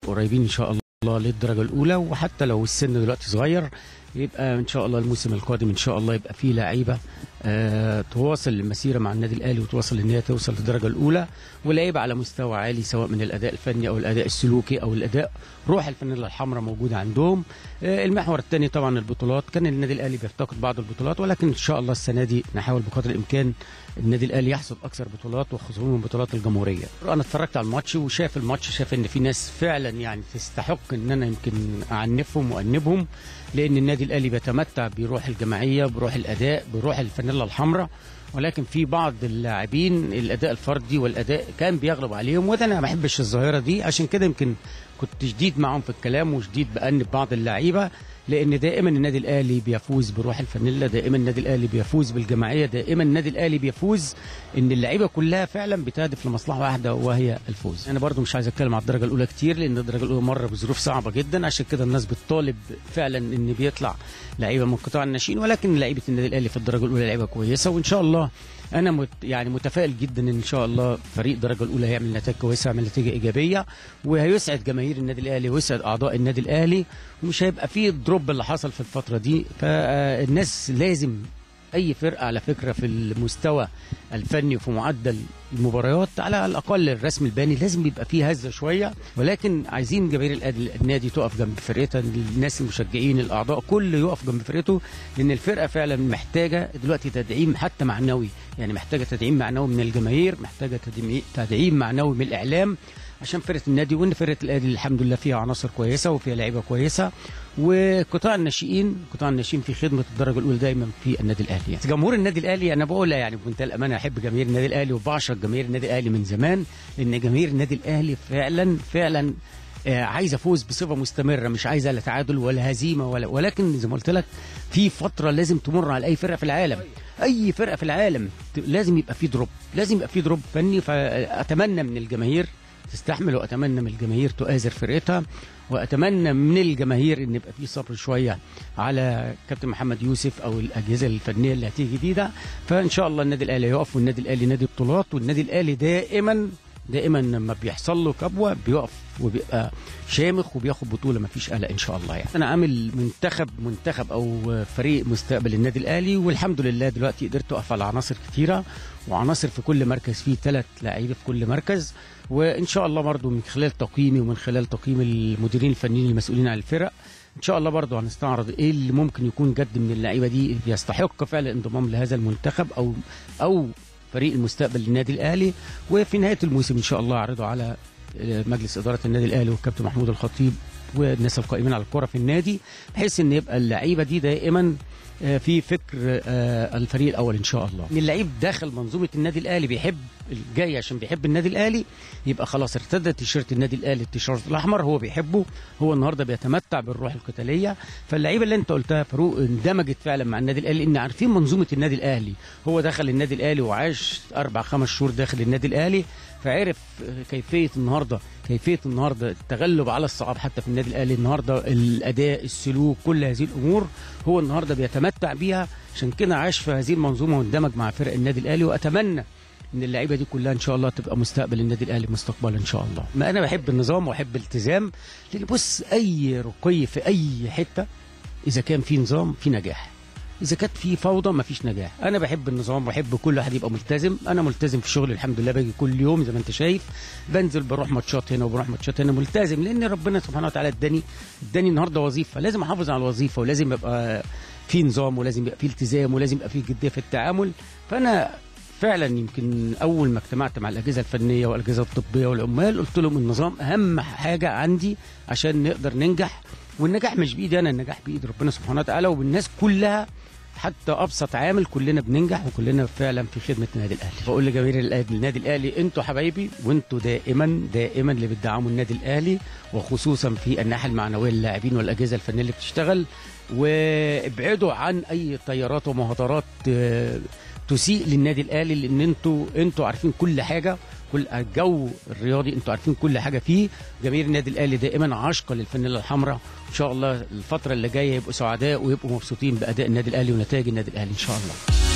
قريبين ان شاء الله للدرجه الاولى وحتى لو السن دلوقتي صغير يبقى ان شاء الله الموسم القادم ان شاء الله يبقى فيه لعيبه آه تواصل المسيره مع النادي الاهلي وتواصل ان هي توصل للدرجه الاولى ولعيبه على مستوى عالي سواء من الاداء الفني او الاداء السلوكي او الاداء روح الفانيلا الحمراء موجوده عندهم آه المحور الثاني طبعا البطولات كان النادي الاهلي بيفتقد بعض البطولات ولكن ان شاء الله السنه دي نحاول بقدر الامكان النادي الاهلي يحصد اكثر بطولات وخصوصا من بطولات الجمهوريه انا اتفرجت على الماتش وشاف الماتش شاف ان في ناس فعلا يعني تستحق ان انا يمكن اعنفهم وانبهم لان النادي الاهلي بيتمتع بروح الجماعيه بروح الاداء بروح الفانيلا الحمراء ولكن في بعض اللاعبين الاداء الفردي والاداء كان بيغلب عليهم وده انا ما بحبش الظاهره دي عشان كده يمكن كنت شديد معاهم في الكلام وشديد بأنب بعض اللعيبه لان دائما النادي الاهلي بيفوز بروح الفانيلا دائما النادي الاهلي بيفوز بالجماعيه دائما النادي الاهلي بيفوز ان اللعيبه كلها فعلا بتهدف لمصلحه واحده وهي الفوز انا برضو مش عايز اتكلم على الدرجه الاولى كتير لان الدرجه الاولى مره بظروف صعبه جدا عشان كده الناس بتطالب فعلا ان بيطلع لعيبه من قطاع الناشئين ولكن لعيبه النادي الاهلي في الدرجه الاولى لعيبه كويسه وان شاء الله انا مت يعني متفائل جدا ان شاء الله فريق الدرجه الاولى هيعمل نتائج كويسه هيعمل نتيجه ايجابيه وهيسعد جماهير النادي الاهلي ويسعد اعضاء النادي الاهلي ومش هيبقى فيه الدروب اللي حصل في الفتره دي فالناس لازم اي فرقه على فكره في المستوى الفني وفي معدل المباريات على الاقل الرسم الباني لازم يبقى فيه هزه شويه ولكن عايزين جماهير النادي تقف جنب فرقتها الناس المشجعين الاعضاء كل يقف جنب فرقته لان الفرقه فعلا محتاجه دلوقتي تدعيم حتى معنوي يعني محتاجه تدعيم معنوي من الجماهير محتاجه تدعيم معنوي من الاعلام عشان فرقه النادي وان فرقه الاهلي الحمد لله فيها عناصر كويسه وفيها لعيبه كويسه وقطاع الناشئين قطاع الناشئين في خدمه الدرجه الاولى دايما في النادي الاهلي يعني. جمهور النادي الاهلي انا بقول يعني بمنتهى الامانه احب جماهير النادي الاهلي وبعشق جماهير النادي الاهلي من زمان لان جماهير النادي الاهلي فعلا فعلا آه عايزه فوز بصفه مستمره مش عايزه لا تعادل ولا هزيمه ولا ولكن زي ما قلت لك في فتره لازم تمر على اي فرقه في العالم اي فرقه في العالم لازم يبقى في دروب لازم يبقى في دروب فني فاتمنى من الجماهير تستحمل واتمنى من الجماهير تؤازر فرقتها واتمنى من الجماهير ان يبقى في صبر شويه على كابتن محمد يوسف او الاجهزه الفنيه اللي هتيجي جديده فان شاء الله النادي الاهلي هيقف والنادي الاهلي نادي بطولات والنادي الاهلي دائما دائما لما بيحصل له كبوه بيقف وبيبقى شامخ وبياخد بطوله ما فيش قلق ان شاء الله يعني انا عامل منتخب منتخب او فريق مستقبل النادي الاهلي والحمد لله دلوقتي قدرت اقف على عناصر كثيره وعناصر في كل مركز فيه ثلاث لعيبه في كل مركز وان شاء الله برضو من خلال تقييمي ومن خلال تقييم المديرين الفنيين المسؤولين عن الفرق ان شاء الله برضو هنستعرض ايه اللي ممكن يكون جد من اللعيبه دي يستحق فعلا الانضمام لهذا المنتخب او او فريق المستقبل للنادي الاهلي وفي نهايه الموسم ان شاء الله اعرضه على مجلس اداره النادي الاهلي والكابتن محمود الخطيب والناس القائمين على الكره في النادي بحيث ان يبقى اللعيبه دي دائما في فكر الفريق الاول ان شاء الله ان اللعيب داخل منظومه النادي الاهلي بيحب الجاي عشان بيحب النادي الاهلي يبقى خلاص ارتدى تيشيرت النادي الاهلي التيشيرت الاحمر هو بيحبه هو النهارده بيتمتع بالروح القتاليه فاللعيبه اللي انت قلتها فاروق اندمجت فعلا مع النادي الاهلي لان عارفين منظومه النادي الاهلي هو دخل النادي الاهلي وعاش اربع خمس شهور داخل النادي الاهلي فعرف كيفيه النهارده كيفيه النهارده التغلب على الصعاب حتى في النادي الاهلي النهارده الاداء السلوك كل هذه الامور هو النهارده بيتمتع بيها عشان كده عاش في هذه المنظومه واندمج مع فرق النادي الاهلي واتمنى ان اللعيبه دي كلها ان شاء الله تبقى مستقبل النادي الاهلي مستقبلا ان شاء الله ما انا بحب النظام واحب الالتزام لان بص اي رقي في اي حته اذا كان في نظام في نجاح اذا كانت في فوضى ما فيش نجاح انا بحب النظام واحب كل واحد يبقى ملتزم انا ملتزم في شغلي الحمد لله باجي كل يوم زي ما انت شايف بنزل بروح ماتشات هنا وبروح ماتشات هنا ملتزم لان ربنا سبحانه وتعالى اداني اداني النهارده وظيفه لازم احافظ على الوظيفه ولازم يبقى في نظام ولازم يبقى في التزام ولازم يبقى في جديه في التعامل فانا فعلا يمكن اول ما اجتمعت مع الاجهزه الفنيه والاجهزه الطبيه والعمال قلت لهم النظام اهم حاجه عندي عشان نقدر ننجح والنجاح مش بايدي انا النجاح بايد ربنا سبحانه وتعالى وبالناس كلها حتى ابسط عامل كلنا بننجح وكلنا فعلا في خدمه النادي الاهلي بقول لجماهير النادي الاهلي انتوا حبايبي وانتوا دائما دائما اللي بتدعموا النادي الاهلي وخصوصا في الناحيه المعنويه للاعبين والاجهزه الفنيه اللي بتشتغل وابعدوا عن اي طيارات ومهاترات تسيء للنادي الاهلي لان انتوا انتوا عارفين كل حاجه كل الجو الرياضي انتوا عارفين كل حاجه فيه جماهير النادي الاهلي دائما عاشقه للفانيلا الحمراء ان شاء الله الفتره اللي جايه يبقوا سعداء ويبقوا مبسوطين باداء النادي الاهلي ونتائج النادي الاهلي ان شاء الله